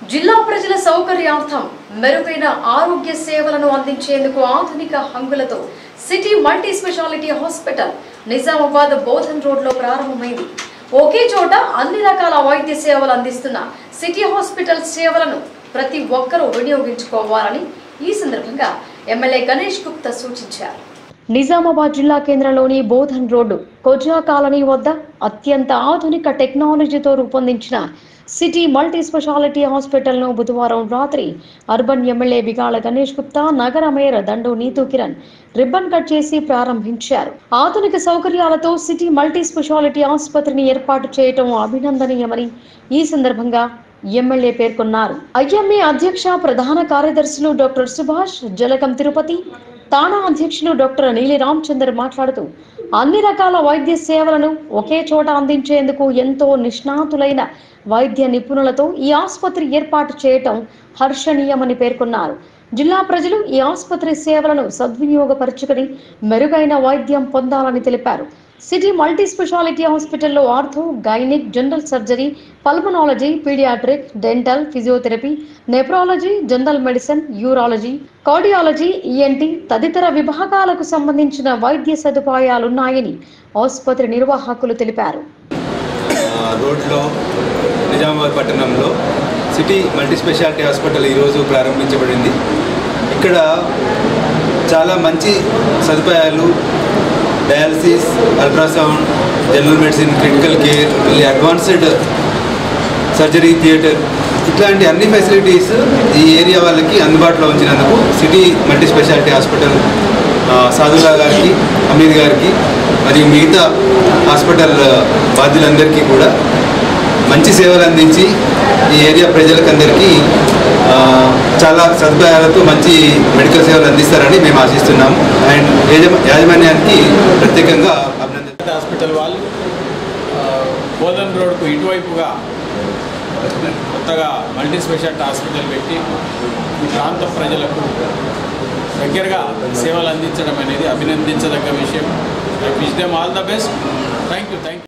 జిల్లా ప్రజల సౌకర్యార్థం మెరుగైన ఆరోగ్య సేవలను అందించేందుకు ఆధునిక హంగులతో city multi speciality hospital Nizamabad Bodhan రోడ్లో ప్రారంభమైంది ఒకే చోట అన్ని రకాల వైద్య సేవలు అందిస్తున్న సిటీ హాస్పిటల్ సేవలను ప్రతి ఒక్కరూ వినియోగించుకోవాలని ఈ సందర్భంగా ఎమ్మెల్యే గణేష్ గుప్తా సూచించారు నిజామాబాద్ జిల్లా కేంద్రంలోని బోధన్ రోడ్డు కొజా కాలనీ వద్ద అత్యంత ఆధునిక టెక్నాలజీతో రూపొందించిన సిటీ మల్టీ స్పెషాలిటీ హాస్పిటల్ను బుధవారం రాత్రి అర్బన్ ఎమ్మెల్యే బిగాళ గణేష్ గుప్తా నగర మేయర్ దండు నీతూ కిరణ్ రిబ్బన్ కట్ చేసి ప్రారంభించారు ఆధునిక సౌకర్యాలతో సిటీ మల్టీ స్పెషాలిటీ ఆసుపత్రిని ఏర్పాటు చేయటం అభినందనీయమని ఈ సందర్భంగా ఎమ్మెల్యే పేర్కొన్నారు ఐఎంఏ అధ్యక్ష ప్రధాన కార్యదర్శులు డాక్టర్ సుభాష్ జలకం తిరుపతి తానా అధ్యక్షులు డాక్టర్ నీలి రామచందర్ మాట్లాడుతూ అన్ని రకాల వైద్య సేవలను ఒకే చోట అందించేందుకు ఎంతో నిష్ణాతులైన వైద్య నిపుణులతో ఈ ఆసుపత్రి ఏర్పాటు చేయటం హర్షణీయమని పేర్కొన్నారు జిల్లా ప్రజలు ఈ ఆసుపత్రి సేవలను సద్వినియోగపరుచుకుని మెరుగైన వైద్యం పొందాలని తెలిపారు సిటీ మల్టీ స్పెషాలిటీ హాస్పిటల్లో ortho gynaec general surgery pulmonology paediatric dental physiotherapy nephrology general medicine urology cardiology ENT తదితర విభాగాలకు సంబంధించిన వైద్య సదుపాయాలున్నాయని ఆసుపత్రి నిర్వాహకులు తెలిపారు ఆ, రోడ్లో నిజామాబాద్ పట్టణంలో సిటీ మల్టీ స్పెషాలిటీ హాస్పిటల్ ఈరోజు ప్రారంభించబడింది ఇక్కడ చాలా మంచి సదుపాయాలు dialysis ultrasound general medicine critical care మళ్ళీ అడ్వాన్స్డ్ సర్జరీ థియేటర్ ఇట్లాంటి అన్ని ఫెసిలిటీస్ ఈ ఏరియా వాళ్ళకి అందుబాటులో ఉంచినందుకు సిటీ మల్టీ స్పెషాలిటీ హాస్పిటల్ ఆ, సాధులా గారికి అమీద్ గారికి మరియు మిగతా హాస్పిటల్ బాధ్యులందరికీ కూడా మంచి సేవలు అందించి ఈ ఏరియా ప్రజలకందరికీ ఆ, చాలా సదుపాయాలతో మంచి మెడికల్ సేవలు అందిస్తారని మేము ఆశిస్తున్నాము అండ్ యాజమా- యాజమాన్యానికి ప్రత్యేకంగా అభినందన హాస్పిటల్ వాళ్ళు ఆ, బోధన్ రోడ్కు ఇటువైపుగా కొత్తగా మల్టీ స్పెషాలిటీ హాస్పిటల్ పెట్టి ఈ ప్రాంత ప్రజలకు దగ్గరగా సేవలు అందించడం అనేది అభినందించదగ్గ విషయం I wish them all the best thank you thank you